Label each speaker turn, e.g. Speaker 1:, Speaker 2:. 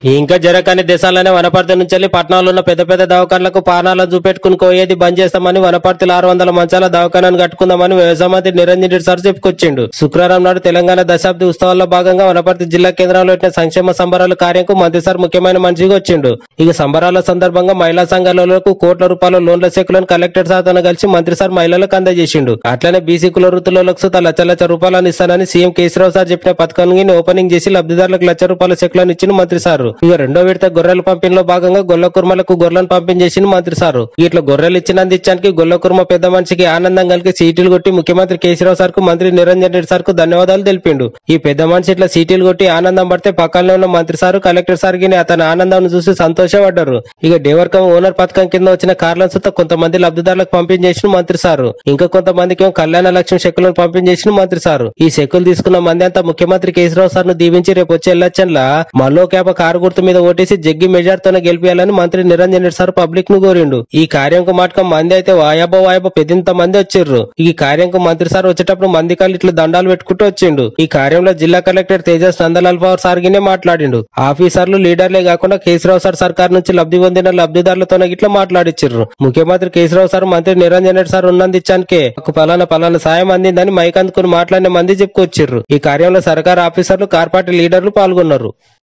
Speaker 1: ఇంకా జరగని దేశాలనే వనపర్తి నుంచి వెళ్లి పట్టణాల్లో ఉన్న పెద్ద పెద్ద దవాఖానలకు పానాలను చూపెట్టుకుని కోయేది బంద్ చేస్తామని వనపర్తిలో ఆరు వందల మంచాల దవాఖానాను కట్టుకుందామని వ్యవసాయ మంత్రి నిరంజన్ రెడ్డి సార్ చెప్పుకొచ్చిండు శుక్రవారం నాడు తెలంగాణ దశాబ్ది ఉత్సవాల్లో భాగంగా వనపర్తి జిల్లా కేంద్రంలో పెట్టిన సంక్షేమ సంబరాల కార్యంకు మంత్రి సార్ ముఖ్యమైన మనిషిగా వచ్చిండు ఇక సంబరాల సందర్భంగా మహిళా సంఘాలకు కోట్ల రూపాయల లోన్ల చెక్కులను కలెక్టర్ సార్ తో కలిసి మంత్రి సార్ మహిళలకు అందజేసిండు అట్లనే బీసీ కుల వృత్తులకు సుతా లక్ష లక్ష రూపాయలను ఇస్తానని సీఎం కేసీరావు సార్ చెప్పిన పథకాన్ని ఓపెనింగ్ చేసి లబ్ధిదారులకు లక్ష రూపాయల చెక్కులను ఇచ్చిన మంత్రి సారు ఇక రెండో విడత గొర్రెల పంపిణీలో భాగంగా గొల్ల కుర్మలకు గొర్రెలను పంపిణీ చేసిన మంత్రి సారు ఇట్లా గొర్రెలు ఇచ్చినందు ఇచ్చానికి గొల్ల కుర్మ పెద్ద మనిషికి ఆనందం కలిగి సీటీలు కొట్టి ముఖ్యమంత్రి కేసీరావు సార్ కు మంత్రి నిరంజన్ రెడ్డి సార్ కు ధన్యవాదాలు తెలిపిండు ఈ పెద్ద మనిషి ఇట్లా సీటీలు కొట్టి ఆనందం పడితే పక్కనే ఉన్న మంత్రి సారు కలెక్టర్ సార్ గిని అతని ఆనందం చూసి సంతోషపడ్డారు ఇక డేవర్కం ఓనర్ పథకం కింద వచ్చిన కార్లను సుత కొంతమంది లబ్ధిదారులకు పంపిణీ చేసిన మంత్రి సారు ఇంకా కొంతమందికి ఏమో కళ్యాణ లక్ష్మి చెక్కులను పంపిణీ చేసిన మంత్రి సారు ఈ చెక్కులు తీసుకున్న మంది అంతా ముఖ్యమంత్రి కేసీరావు సార్ ను దీవించి రేపు వచ్చే ఎలక్షన్ల మల్లో కేప కారు గుర్తు మీద ఓటేసి జగ్గి మెజార్తోనే గెలిపించాలని మంత్రి నిరంజన్ రెడ్డి సార్ పబ్లిక్ ను కోరిండు ఈ కార్యంకు మాటకం మంది అయితే వాయాబో వాయాబో పెద్దంత మంది వచ్చిర్రు ఈ కార్యంకు మంత్రి సార్ వచ్చేటప్పుడు మంది కాళ్ళు ఇట్లా దండాలు పెట్టుకుంటూ వచ్చిండు ఈ కార్యంలో జిల్లా కలెక్టర్ తేజస్ నందలాల్ పవర్ సార్ గినే మాట్లాడిండు ఆఫీసర్లు లీడర్లే కాకుండా కేసీరావు సార్ సర్కార్ నుంచి లబ్ధి పొందిన లబ్ధిదారులతోనే ఇట్లా మాట్లాడిచ్చిర్రు ముఖ్యమంత్రి కేసీరావు సార్ మంత్రి నిరంజన్ రెడ్డి సార్ ఉన్నందిచ్చానికే ఒక పలానా పలానా సాయం అందిందని మైక్ అందుకుని మాట్లాడిన మంది చెప్పుకొచ్చిర్రు ఈ కార్యంలో సర్కార్ ఆఫీసర్లు కార్పొరేట్ లీడర్లు పాల్గొన్నారు